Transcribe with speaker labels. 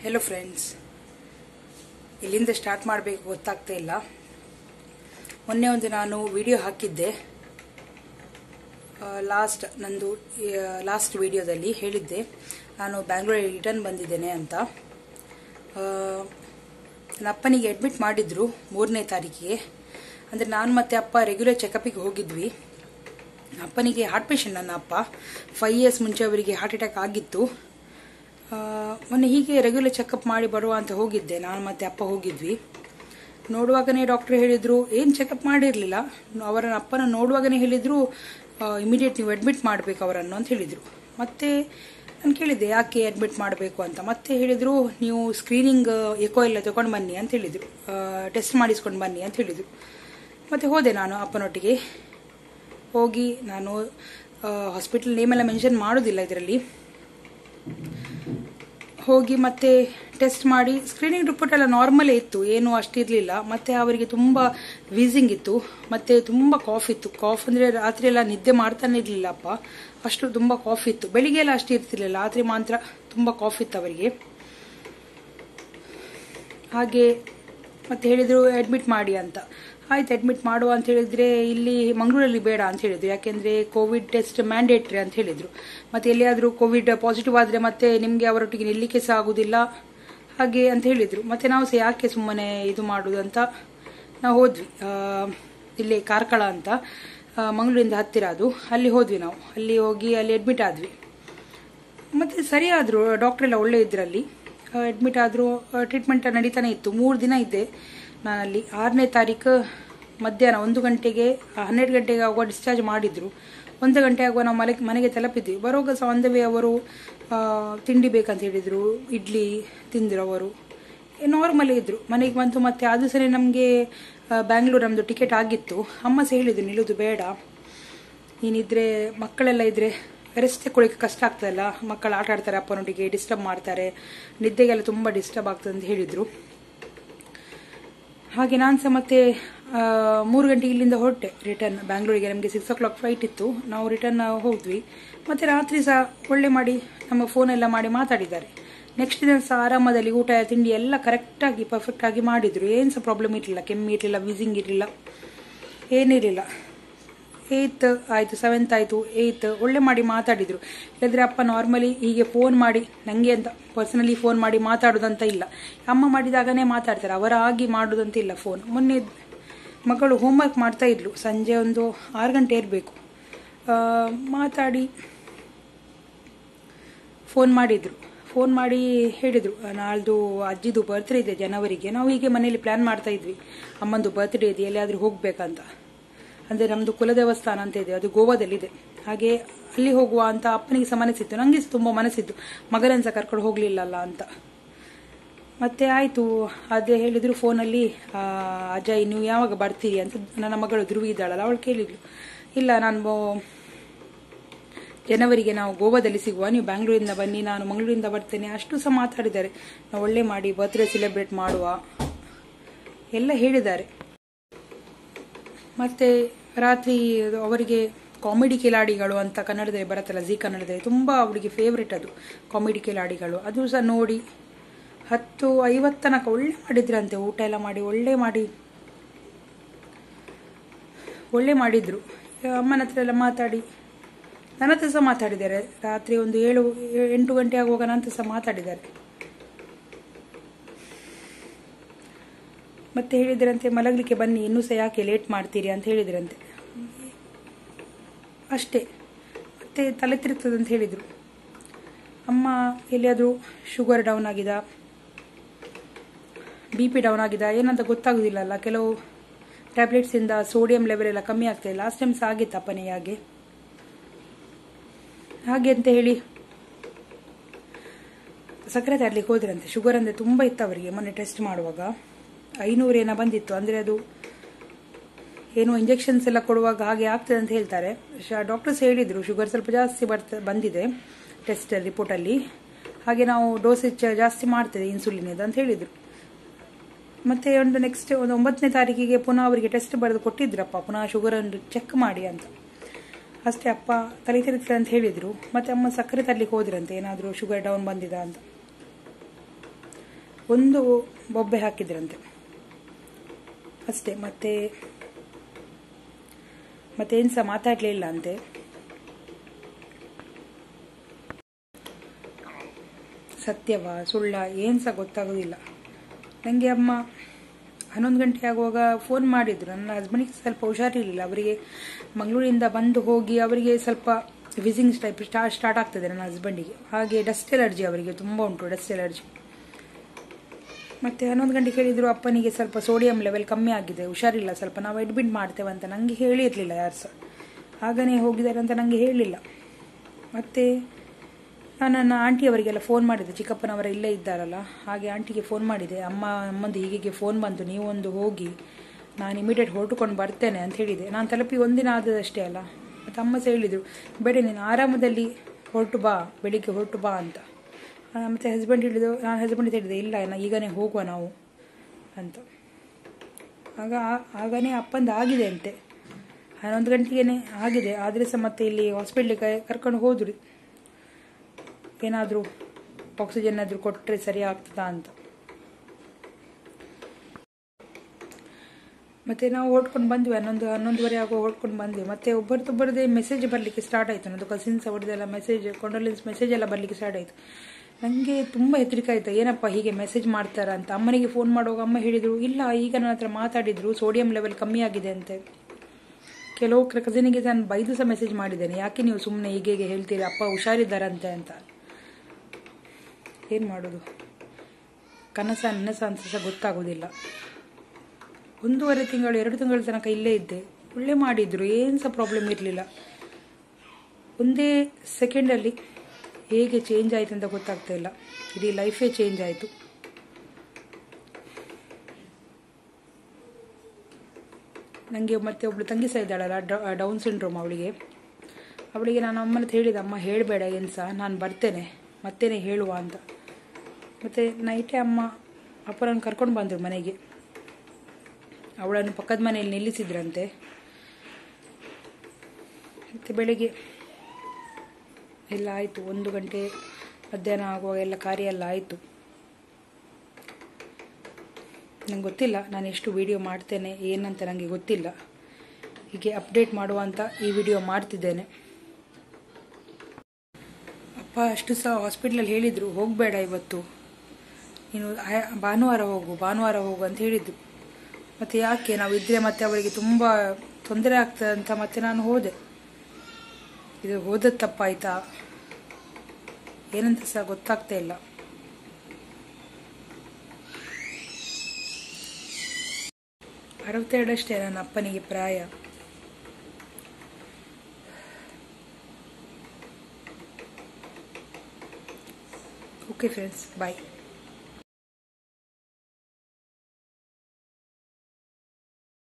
Speaker 1: hello friends ಇಲ್ಲಿಂದ start ಮಾಡಬೇಕು ಗೊತ್ತಾಗ್ತಾ ಇಲ್ಲ ಮೊನ್ನೆ ಒಂದು ನಾನು ವಿಡಿಯೋ ಹಾಕಿದ್ದೆ ಲಾಸ್ಟ್ ನಂದು ಲಾಸ್ಟ್ ವಿಡಿಯೋದಲ್ಲಿ ಹೇಳಿದ್ದೆ ನಾನು ಬ್ಯಾಂಗ್ಳೂರಿಗೆ ರಿಟರ್ನ್ ಬಂದಿದ್ದೇನೆ ಅಂತ ಆ, ನನ್ನ ಅಪ್ಪನಿಗೆ ಅಡ್ಮಿಟ್ ಮಾಡಿದ್ರು ಮೂರನೇ ತಾರೀಕಿಗೆ ಅಂದರೆ ನಾನು ಮತ್ತು ಅಪ್ಪ ರೆಗ್ಯುಲರ್ ಚೆಕಪಿಗೆ ಹೋಗಿದ್ವಿ ಅಪ್ಪನಿಗೆ ಹಾರ್ಟ್ ಪೇಷಂಟ್ ನನ್ನ ಅಪ್ಪ ಫೈವ್ ಇಯರ್ಸ್ ಮುಂಚೆ ಅವರಿಗೆ ಹಾರ್ಟ್ ಅಟ್ಯಾಕ್ ಆಗಿತ್ತು ಆ, ಮೊನ್ನೆ ಹೀಗೆ ರೆಗ್ಯುಲರ್ ಚೆಕಪ್ ಮಾಡಿ ಬರುವ ಅಂತ ಹೋಗಿದ್ದೆ ನಾನು ಮತ್ತೆ ಅಪ್ಪ ಹೋಗಿದ್ವಿ ನೋಡುವಾಗನೇ ಡಾಕ್ಟರ್ ಹೇಳಿದ್ರು ಏನು ಚೆಕಪ್ ಮಾಡಿರಲಿಲ್ಲ ಅವರ ಅಪ್ಪನ ನೋಡುವಾಗನೇ ಹೇಳಿದ್ರು ಇಮಿಡಿಯೇಟ್ ನೀವು ಅಡ್ಮಿಟ್ ಮಾಡಬೇಕು ಅವರನ್ನು ಅಂತ ಹೇಳಿದರು ಮತ್ತೆ ನಾನು ಕೇಳಿದ್ದೆ ಯಾಕೆ ಅಡ್ಮಿಟ್ ಮಾಡಬೇಕು ಅಂತ ಮತ್ತೆ ಹೇಳಿದರು ನೀವು ಸ್ಕ್ರೀನಿಂಗ್ ಎಕೋ ಎಲ್ಲ ತಗೊಂಡು ಬನ್ನಿ ಅಂತ ಹೇಳಿದರು ಟೆಸ್ಟ್ ಮಾಡಿಸ್ಕೊಂಡು ಬನ್ನಿ ಅಂತ ಹೇಳಿದರು ಮತ್ತೆ ಹೋದೆ ನಾನು ಅಪ್ಪನೊಟ್ಟಿಗೆ ಹೋಗಿ ನಾನು ಹಾಸ್ಪಿಟಲ್ ನೇಮೆಲ್ಲ ಮೆನ್ಷನ್ ಮಾಡೋದಿಲ್ಲ ಇದರಲ್ಲಿ ಹೋಗಿ ಮತ್ತೆ ಟೆಸ್ಟ್ ಮಾಡಿ ಸ್ಕ್ರೀನಿಂಗ್ ರಿಪೋರ್ಟ್ ಎಲ್ಲ ನಾರ್ಮಲೇ ಇತ್ತು ಏನು ಅಷ್ಟಿರಲಿಲ್ಲ ಮತ್ತೆ ಅವರಿಗೆ ತುಂಬ ವೀಸಿಂಗ್ ಇತ್ತು ಮತ್ತೆ ತುಂಬ ಕಾಫ್ ಇತ್ತು ಕಾಫ್ ಅಂದರೆ ರಾತ್ರಿ ಎಲ್ಲ ನಿದ್ದೆ ಮಾಡ್ತಾನೆ ಇರಲಿಲ್ಲ ಅಪ್ಪ ಅಷ್ಟು ತುಂಬ ಕಾಫ್ ಇತ್ತು ಬೆಳಿಗ್ಗೆ ಎಲ್ಲ ಅಷ್ಟು ಇರ್ತಿರ್ಲಿಲ್ಲ ರಾತ್ರಿ ಮಾತ್ರ ತುಂಬ ಕಾಫ್ ಇತ್ತು ಅವರಿಗೆ ಹಾಗೆ ಮತ್ತೆ ಹೇಳಿದ್ರು ಅಡ್ಮಿಟ್ ಮಾಡಿ ಅಂತ ಆಯ್ತು ಅಡ್ಮಿಟ್ ಮಾಡುವ ಅಂತ ಹೇಳಿದ್ರೆ ಇಲ್ಲಿ ಮಂಗಳೂರಲ್ಲಿ ಬೇಡ ಅಂತ ಹೇಳಿದ್ರು ಯಾಕೆಂದ್ರೆ ಕೋವಿಡ್ ಟೆಸ್ಟ್ ಮ್ಯಾಂಡೇಟ್ರಿ ಅಂತ ಹೇಳಿದ್ರು ಮತ್ತೆ ಎಲ್ಲಿಯಾದ್ರೂ ಕೋವಿಡ್ ಪಾಸಿಟಿವ್ ಆದ್ರೆ ಮತ್ತೆ ನಿಮ್ಗೆ ಅವರೊಟ್ಟಿಗೆ ನಿಲ್ಲಿಕ್ಕೆ ಸಹ ಆಗುದಿಲ್ಲ ಹಾಗೆ ಅಂತ ಹೇಳಿದ್ರು ಮತ್ತೆ ನಾವು ಸಹ ಯಾಕೆ ಸುಮ್ಮನೆ ಇದು ಮಾಡುದು ಅಂತ ನಾವು ಹೋದ್ವಿ ಆ, ಇಲ್ಲಿ ಕಾರ್ಕಳ ಅಂತ ಆ, ಮಂಗಳೂರಿಂದ ಹತ್ತಿರ ಅದು ಅಲ್ಲಿ ಹೋದ್ವಿ ನಾವು ಅಲ್ಲಿ ಹೋಗಿ ಅಲ್ಲಿ ಅಡ್ಮಿಟ್ ಆದ್ವಿ ಮತ್ತೆ ಸರಿ ಆದ್ರು ಡಾಕ್ಟರ್ ಎಲ್ಲ ಒಳ್ಳೆ ಇದ್ರಲ್ಲಿ ಅಡ್ಮಿಟ್ ಆದ್ರು ಟ್ರೀಟ್ಮೆಂಟ್ ನಡೀತಾನೆ ಇತ್ತು ಮೂರು ದಿನ ಇದ್ದೆ ನಾನಲ್ಲಿ ಆರನೇ ತಾರೀಕು ಮಧ್ಯಾಹ್ನ ಒಂದು ಗಂಟೆಗೆ ಆ, ಹನ್ನೆರಡು ಗಂಟೆಗೆ ಆಗುವ ಡಿಸ್ಚಾರ್ಜ್ ಮಾಡಿದ್ರು ಒಂದು ಗಂಟೆ ಆಗುವ ನಾವು ಮನೆ ಮನೆಗೆ ತಲುಪಿದ್ವಿ ಬರುವಾಗ ಸಹ ಒಂದೇ ಅವರು ಆ, ತಿಂಡಿ ಬೇಕಂತ ಹೇಳಿದ್ರು ಇಡ್ಲಿ ತಿಂದ್ರು ಅವರು ನಾರ್ಮಲೇ ಇದ್ರು ಮನೆಗೆ ಬಂತು ಮತ್ತೆ ಅದು ಸರಿ ನಮಗೆ ಬ್ಯಾಂಗ್ಳೂರ್ ನಮ್ಮದು ಟಿಕೆಟ್ ಆಗಿತ್ತು ಅಮ್ಮ ಸಹ ಹೇಳಿದ್ರು ನಿಲ್ಲುದು ಬೇಡ ನೀನಿದ್ರೆ ಮಕ್ಕಳೆಲ್ಲ ಇದ್ರೆ ರೆಸ್ಟ್ ತಗೊಳ್ಳಿಕ್ಕೆ ಕಷ್ಟ ಆಗ್ತದಲ್ಲ ಮಕ್ಕಳು ಆಟ ಆಡ್ತಾರೆ ಅಪ್ಪನೊಟ್ಟಿಗೆ ಡಿಸ್ಟರ್ಬ್ ಮಾಡ್ತಾರೆ ನಿದ್ದೆಗೆಲ್ಲ ತುಂಬ ಡಿಸ್ಟರ್ಬ್ ಆಗ್ತದೆ ಅಂತ ಹೇಳಿದ್ರು ಹಾಗೆ ನಾನು ಸಹ ಮತ್ತೆ ಆ, ಮೂರು ಗಂಟೆಗೆ ಇಲ್ಲಿಂದ ಹೊರಟೆ ರಿಟರ್ನ್ ಬ್ಯಾಂಗ್ಳೂರಿಗೆ ನಮಗೆ ಸಿಕ್ಸ್ ಓ ಕ್ಲಾಕ್ ಫ್ಲೈಟ್ ಇತ್ತು ನಾವು ರಿಟರ್ನ್ ಹೋದ್ವಿ ಮತ್ತೆ ರಾತ್ರಿ ಸಹ ಒಳ್ಳೆ ಮಾಡಿ ನಮ್ಮ ಫೋನ್ ಎಲ್ಲ ಮಾಡಿ ಮಾತಾಡಿದ್ದಾರೆ ನೆಕ್ಸ್ಟ್ ದಿನ ಸಹ ಆರಾಮದಲ್ಲಿ ಊಟ ತಿಂಡಿ ಎಲ್ಲ ಕರೆಕ್ಟಾಗಿ ಪರ್ಫೆಕ್ಟ್ ಆಗಿ ಮಾಡಿದ್ರು ಏನು ಸಹ ಪ್ರಾಬ್ಲಮ್ ಇರಲಿಲ್ಲ ಕೆಮ್ಮು ಇರಲಿಲ್ಲ ವಿಸಿಂಗ್ ಇರಲಿಲ್ಲ ಏನಿರಲಿಲ್ಲ ಏಯ್ತ್ ಆಯಿತು ಸೆವೆಂತ್ ಆಯಿತು ಏಯ್ತ್ ಒಳ್ಳೆ ಮಾಡಿ ಮಾತಾಡಿದ್ರು ಇಲ್ಲದ್ರೆ ಅಪ್ಪ ನಾರ್ಮಲಿ ಹೀಗೆ ಫೋನ್ ಮಾಡಿ ನನಗೆ ಅಂತ ಪರ್ಸನಲಿ ಫೋನ್ ಮಾಡಿ ಮಾತಾಡೋದಂತ ಇಲ್ಲ ಅಮ್ಮ ಮಾಡಿದಾಗನೇ ಮಾತಾಡ್ತಾರೆ ಅವರ ಆಗಿ ಮಾಡೋದಂತ ಇಲ್ಲ ಫೋನ್ ಮೊನ್ನೆ ಮಗಳು ಹೋಮ್ವರ್ಕ್ ಮಾಡ್ತಾ ಇದ್ಲು ಸಂಜೆ ಒಂದು ಆರು ಗಂಟೆ ಇರಬೇಕು ಮಾತಾಡಿ ಫೋನ್ ಮಾಡಿದ್ರು ಫೋನ್ ಮಾಡಿ ಹೇಳಿದ್ರು ನಾಳ್ದು ಅಜ್ಜಿದು ಬರ್ತ್ಡೇ ಇದೆ ಜನವರಿಗೆ ನಾವು ಹೀಗೆ ಮನೇಲಿ ಪ್ಲಾನ್ ಮಾಡ್ತಾ ಇದ್ವಿ ಅಮ್ಮಂದು ಬರ್ತ್ಡೇ ಇದೆ ಎಲ್ಲಿಯಾದ್ರೂ ಹೋಗ್ಬೇಕಂತ ಅಂದ್ರೆ ನಮ್ದು ಕುಲದೇವಸ್ಥಾನ ಅಂತ ಇದೆ ಅದು ಗೋವಾದಲ್ಲಿದೆ ಹಾಗೆ ಅಲ್ಲಿ ಹೋಗುವ ಅಂತ ಅಪ್ಪನಿಗೆ ಸಹ ಮನಸ್ಸಿತ್ತು ನಂಗೆ ಸಹ ತುಂಬಾ ಮನಸ್ಸಿತ್ತು ಮಗನನ್ನ ಸಹ ಕರ್ಕೊಂಡು ಹೋಗ್ಲಿಲ್ಲಲ್ಲ ಅಂತ ಮತ್ತೆ ಆಯ್ತು ಅದೇ ಹೇಳಿದ್ರು ಫೋನಲ್ಲಿ ಆ, ಅಜಯ್ ನೀವು ಯಾವಾಗ ಬರ್ತೀರಿ ಅಂತ ನನ್ನ ಮಗಳು ಧ್ರುವಿ ಇದ್ದಾಳಲ್ಲ ಅವಳು ಕೇಳಿದ್ಲು ಇಲ್ಲ ನಾನು ಜನವರಿಗೆ ನಾವು ಗೋವಾದಲ್ಲಿ ಸಿಗುವ ನೀವು ಬ್ಯಾಂಗ್ಳೂರಿಂದ ಬನ್ನಿ ನಾನು ಮಂಗಳೂರಿಂದ ಬರ್ತೇನೆ ಅಷ್ಟು ಸಹ ಮಾತಾಡಿದ್ದಾರೆ ನಾವು ಒಳ್ಳೆ ಮಾಡಿ ಬರ್ತ್ಡೇ ಸೆಲೆಬ್ರೇಟ್ ಮಾಡುವ ಎಲ್ಲ ಹೇಳಿದ್ದಾರೆ ಮತ್ತೆ ರಾತ್ರಿ ಅದು ಅವರಿಗೆ ಕಾಮಿಡಿ ಕಿಲಾಡಿಗಳು ಅಂತ ಕನ್ನಡದಲ್ಲಿ ಬರುತ್ತಲ್ಲ ಜಿ ಕನ್ನಡದಲ್ಲಿ ತುಂಬ ಅವಳಿಗೆ ಫೇವ್ರೆಟ್ ಅದು ಕಾಮಿಡಿ ಕಿಲಾಡಿಗಳು ಅದು ಸಹ ನೋಡಿ ಹತ್ತು ಐವತ್ತು ತನಕ ಒಳ್ಳೆ ಮಾಡಿದ್ರಂತೆ ಊಟ ಎಲ್ಲ ಮಾಡಿ ಒಳ್ಳೆ ಮಾಡಿ ಒಳ್ಳೆ ಮಾಡಿದ್ರು ಅಮ್ಮನ ಹತ್ರ ಎಲ್ಲ ಮಾತಾಡಿ ನನ್ನ ಹತ್ರ ಸಹ ಮಾತಾಡಿದ್ದಾರೆ ರಾತ್ರಿ ಒಂದು ಏಳು ಎಂಟು ಗಂಟೆ ಆಗುವಾಗ ನನ್ನ ಹತ್ರ ಸಹ ಮಾತಾಡಿದ್ದಾರೆ ಮತ್ತೆ ಹೇಳಿದ್ರಂತೆ ಮಲಗಲಿಕ್ಕೆ ಬನ್ನಿ ಇನ್ನೂ ಸಹ ಯಾಕೆ ಲೇಟ್ ಮಾಡ್ತೀರಿ ಅಂತ ಹೇಳಿದ್ರಂತೆ ಅಷ್ಟೇ ಮತ್ತೆ ತಲೆ ತಿರುಗ್ತದೆ ಅಂತ ಹೇಳಿದರು ಅಮ್ಮ ಎಲ್ಲಿಯಾದರೂ ಶುಗರ್ ಡೌನ್ ಆಗಿದ ಬಿ ಪಿ ಡೌನ್ ಆಗಿದೆ ಏನಂತ ಗೊತ್ತಾಗೋದಿಲ್ಲಲ್ಲ ಕೆಲವು ಟ್ಯಾಬ್ಲೆಟ್ಸಿಂದ ಸೋಡಿಯಂ ಲೆವೆಲ್ ಎಲ್ಲ ಕಮ್ಮಿ ಆಗ್ತದೆ ಲಾಸ್ಟ್ ಟೈಮ್ ಸಹ ಆಗಿತ್ತು ಅಪ್ಪನಿಗೆ ಹಾಗೆ ಹಾಗೆ ಅಂತ ಹೇಳಿ ಸಕ್ಕರೆ ತರಲಿಕ್ಕೆ ಹೋದ್ರಂತೆ ಶುಗರ್ ಅಂದರೆ ತುಂಬ ಇತ್ತು ಅವರಿಗೆ ಮೊನ್ನೆ ಟೆಸ್ಟ್ ಮಾಡುವಾಗ ಐನೂರು ಏನೋ ಬಂದಿತ್ತು ಅಂದರೆ ಅದು ಏನು ಇಂಜೆಕ್ಷನ್ಸ್ ಎಲ್ಲ ಕೊಡುವಾಗ ಹಾಗೆ ಆಗ್ತದೆ ಅಂತ ಹೇಳ್ತಾರೆ ಡಾಕ್ಟರ್ಸ್ ಹೇಳಿದರು ಶುಗರ್ ಸ್ವಲ್ಪ ಜಾಸ್ತಿ ಬರ್ತ ಬಂದಿದೆ ಟೆಸ್ಟ್ ರಿಪೋರ್ಟಲ್ಲಿ ಹಾಗೆ ನಾವು ಡೋಸೇಜ್ ಜಾಸ್ತಿ ಮಾಡ್ತೇವೆ ಇನ್ಸುಲಿನ್ ಇದು ಅಂತ ಹೇಳಿದರು ಮತ್ತೆ ಒಂದು ನೆಕ್ಸ್ಟ್ ಒಂದು ಒಂಬತ್ತನೇ ತಾರೀಕಿಗೆ ಪುನಃ ಅವರಿಗೆ ಟೆಸ್ಟ್ ಬರೆದು ಕೊಟ್ಟಿದ್ರಪ್ಪ ಪುನಃ ಶುಗರ್ ಅನ್ನು ಚೆಕ್ ಮಾಡಿ ಅಂತ ಅಷ್ಟೇ ಅಪ್ಪ ತಲೆ ತಿರುಗ್ತದೆ ಅಂತ ಹೇಳಿದ್ರು ಮತ್ತೆ ಅಮ್ಮ ಸಕ್ಕರೆ ತರ್ಲಿಕ್ಕೆ ಹೋದ್ರಂತೆ ಏನಾದರೂ ಶುಗರ್ ಡೌನ್ ಬಂದಿದ ಅಂತ ಒಂದು ಬೊಬ್ಬೆ ಹಾಕಿದ್ರಂತೆ ಅಷ್ಟೇ ಮತ್ತೆ ಮತ್ತೇನು ಸಹ ಮಾತಾಡಲಿಲ್ಲ ಅಂತೆ ಸತ್ಯವಾ ಸುಳ್ಳ ಏನು ಸಹ ಗೊತ್ತಾಗೋದಿಲ್ಲ ನನಗೆ ಅಮ್ಮ ಹನ್ನೊಂದು ಗಂಟೆ ಆಗುವಾಗ ಫೋನ್ ಮಾಡಿದ್ರು ನನ್ನ ಹಸ್ಬೆಂಡಿಗೆ ಸ್ವಲ್ಪ ಹುಷಾರಿರಲಿಲ್ಲ ಅವರಿಗೆ ಮಂಗಳೂರಿಂದ ಬಂದು ಹೋಗಿ ಅವರಿಗೆ ಸ್ವಲ್ಪ ವಿಸಿಂಗ್ ಟೈಪ್ ಸ್ಟಾರ್ಟ್ ಸ್ಟಾರ್ಟ್ ಆಗ್ತದೆ ನನ್ನ ಹಸ್ಬೆಂಡಿಗೆ ಹಾಗೆ ಡಸ್ಟ್ ಎಲರ್ಜಿ ಅವರಿಗೆ ತುಂಬ ಉಂಟು ಡಸ್ಟ್ ಎಲರ್ಜಿ ಮತ್ತೆ ಹನ್ನೊಂದು ಗಂಟೆಗೆ ಹೇಳಿದ್ರು ಅಪ್ಪನಿಗೆ ಸ್ವಲ್ಪ ಸೋಡಿಯಂ ಲೆವೆಲ್ ಕಮ್ಮಿ ಆಗಿದೆ ಹುಷಾರಿಲ್ಲ ಸ್ವಲ್ಪ ನಾವು ಅಡ್ಮಿಟ್ ಮಾಡ್ತೇವೆ ಅಂತ ನನಗೆ ಹೇಳಿರಲಿಲ್ಲ ಯಾರು ಸಹ ಹಾಗನೇ ಹೋಗಿದ್ದಾರೆ ಅಂತ ನನಗೆ ಹೇಳಿಲ್ಲ ಮತ್ತೆ ನಾನು ನನ್ನ ಆಂಟಿಯವರಿಗೆಲ್ಲ ಫೋನ್ ಮಾಡಿದೆ ಚಿಕ್ಕಪ್ಪನವರ ಇಲ್ಲೇ ಇದ್ದಾರಲ್ಲ ಹಾಗೆ ಆಂಟಿಗೆ ಫೋನ್ ಮಾಡಿದೆ ಅಮ್ಮ ಅಮ್ಮಂದು ಹೀಗೆ ಫೋನ್ ಬಂತು ನೀವೊಂದು ಹೋಗಿ ನಾನು ಇಮಿಡಿಯೇಟ್ ಹೊರಟುಕೊಂಡು ಬರ್ತೇನೆ ಅಂತ ಹೇಳಿದೆ ನಾನು ತಲುಪಿ ಒಂದಿನ ಆದದಷ್ಟೇ ಅಲ್ಲ ಮತ್ತು ಅಮ್ಮ ಸಹ ಹೇಳಿದರು ಬೇಡ ನೀನು ಆರಾಮದಲ್ಲಿ ಹೊರಟು ಬಾ ಬೆಳಿಗ್ಗೆ ಹೊರಟು ಬಾ ಅಂತ ಮತ್ತು ಹಸ್ಬೆಂಡ್ ಹೇಳಿದ್ರು ನಾನು ಹಸ್ಬೆಂಡ್ ಹೇಳಿದೆ ಇಲ್ಲ ನಾ ಈಗನೇ ಹೋಗುವ ನಾವು ಅಂತ ಆಗ ಆಗನೇ ಅಪ್ಪಂದು ಆಗಿದೆ ಅಂತೆ ಹನ್ನೊಂದು ಗಂಟೆಗೇ ಆಗಿದೆ ಆದರೆ ಸಹ ಮತ್ತೆ ಇಲ್ಲಿ ಹಾಸ್ಪಿಟ್ಲಿಗೆ ಕರ್ಕೊಂಡು ಹೋದ್ರು ಏನಾದರೂ ಆಕ್ಸಿಜನ್ ಆದರೂ ಕೊಟ್ಟರೆ ಸರಿ ಆಗ್ತದಾ ಅಂತ ಮತ್ತೆ ನಾವು ಓಡ್ಕೊಂಡು ಬಂದ್ವಿ ಹನ್ನೊಂದು ಹನ್ನೊಂದುವರೆ ಆಗೋ ಓಡ್ಕೊಂಡು ಬಂದ್ವಿ ಮತ್ತೆ ಒಬ್ಬರದೊಬ್ಬರದೇ ಮೆಸೇಜ್ ಬರಲಿಕ್ಕೆ ಸ್ಟಾರ್ಟ್ ಆಯಿತು ನನ್ನದು ಕಸಿನ್ಸ್ ಅವ್ರದ್ದೆಲ್ಲ ಮೆಸೇಜ್ ಕೊಂಡೋಲೆನ್ಸ್ ಮೆಸೇಜ್ ಎಲ್ಲ ಬರಲಿಕ್ಕೆ ಸ್ಟಾರ್ಟ್ ಆಯಿತು ನನಗೆ ತುಂಬ ಹೆದರಿಕೆ ಆಯಿತು ಏನಪ್ಪ ಹೀಗೆ ಮೆಸೇಜ್ ಮಾಡ್ತಾರ ಅಂತ ಅಮ್ಮನಿಗೆ ಫೋನ್ ಮಾಡುವಾಗ ಅಮ್ಮ ಹೇಳಿದರು ಇಲ್ಲ ಈಗ ನನ್ನ ಹತ್ರ ಮಾತಾಡಿದ್ರು ಸೋಡಿಯಂ ಲೆವೆಲ್ ಕಮ್ಮಿ ಆಗಿದೆ ಅಂತೆ ಕೆಲವು ಕಸಿನಿಗೆ ನಾನು ಬೈದು ಸಹ ಮೆಸೇಜ್ ಮಾಡಿದ್ದೇನೆ ಯಾಕೆ ನೀವು ಸುಮ್ಮನೆ ಹೀಗೆ ಹೀಗೆ ಹೇಳ್ತೀರಿ ಅಪ್ಪ ಹುಷಾರಿದ್ದಾರಂತೆ ಅಂತ ಏನು ಮಾಡೋದು ಕನಸ ನನಸ ಅಂತ ಸಹ ಗೊತ್ತಾಗೋದಿಲ್ಲ ಒಂದೂವರೆ ತಿಂಗಳು ಎರಡು ತಿಂಗಳ ತನಕ ಇಲ್ಲೇ ಇದ್ದೆ ಒಳ್ಳೆ ಮಾಡಿದ್ರು ಏನು ಸಹ ಪ್ರಾಬ್ಲಮ್ ಇರಲಿಲ್ಲ ಒಂದೇ ಸೆಕೆಂಡಲ್ಲಿ ಹೇಗೆ ಚೇಂಜ್ ಆಯಿತು ಅಂತ ಗೊತ್ತಾಗ್ತಾ ಇಲ್ಲ ಇಡೀ ಲೈಫೇ ಚೇಂಜ್ ಆಯಿತು ನನಗೆ ಮತ್ತೆ ಒಬ್ಳು ತಂಗಿ ಸಹ ಇದ್ದಾಳಲ್ಲ ಡೌನ್ ಸಿಂಡ್ರೋಮ್ ಅವಳಿಗೆ ಅವಳಿಗೆ ನಾನು ಅಮ್ಮನ ಹೇಳಿದೆ ಅಮ್ಮ ಹೇಳಬೇಡ ಏನು ಸಹ ನಾನು ಬರ್ತೇನೆ ಮತ್ತೇನೆ ಹೇಳುವ ಅಂತ ಮತ್ತು ನೈಟೇ ಅಮ್ಮ ಅಪ್ಪನನ್ನು ಕರ್ಕೊಂಡು ಬಂದರು ಮನೆಗೆ ಅವಳನ್ನು ಪಕ್ಕದ ಮನೆಯಲ್ಲಿ ನಿಲ್ಲಿಸಿದ್ರಂತೆ ಮತ್ತು ಬೆಳಿಗ್ಗೆ ಎಲ್ಲ ಆಯಿತು ಒಂದು ಗಂಟೆ ಮಧ್ಯಾಹ್ನ ಆಗುವಾಗ ಎಲ್ಲ ಕಾರ್ಯ ಎಲ್ಲ ಆಯಿತು ನಂಗೆ ಗೊತ್ತಿಲ್ಲ ನಾನು ಎಷ್ಟು ವಿಡಿಯೋ ಮಾಡ್ತೇನೆ ಏನಂತ ನನಗೆ ಗೊತ್ತಿಲ್ಲ ಹೀಗೆ ಅಪ್ಡೇಟ್ ಮಾಡುವಂತ ಈ ವಿಡಿಯೋ ಮಾಡ್ತಿದ್ದೇನೆ ಅಪ್ಪ ಅಷ್ಟು ಸಹ ಹಾಸ್ಪಿಟ್ಲಲ್ಲಿ ಹೇಳಿದರು ಹೋಗಬೇಡ ಇವತ್ತು ನೀನು ಭಾನುವಾರ ಹೋಗು ಭಾನುವಾರ ಹೋಗು ಅಂತ ಹೇಳಿದ್ದು ಮತ್ತು ಯಾಕೆ ನಾವು ಇದ್ದರೆ ಮತ್ತೆ ಅವರಿಗೆ ತುಂಬ ತೊಂದರೆ ಆಗ್ತದೆ ಅಂತ ಮತ್ತೆ ನಾನು ಹೋದೆ ಇದು ಹೋದದ್ದು ತಪ್ಪಾಯ್ತಾ ಏನಂತ ಸಹ ಗೊತ್ತಾಗ್ತಾ ಇಲ್ಲ ಅರವತ್ತೆರಡಷ್ಟೇ ನನ್ನ ಅಪ್ಪನಿಗೆ ಪ್ರಾಯ ಓಕೆ ಫ್ರೆಂಡ್ಸ್ ಬಾಯ್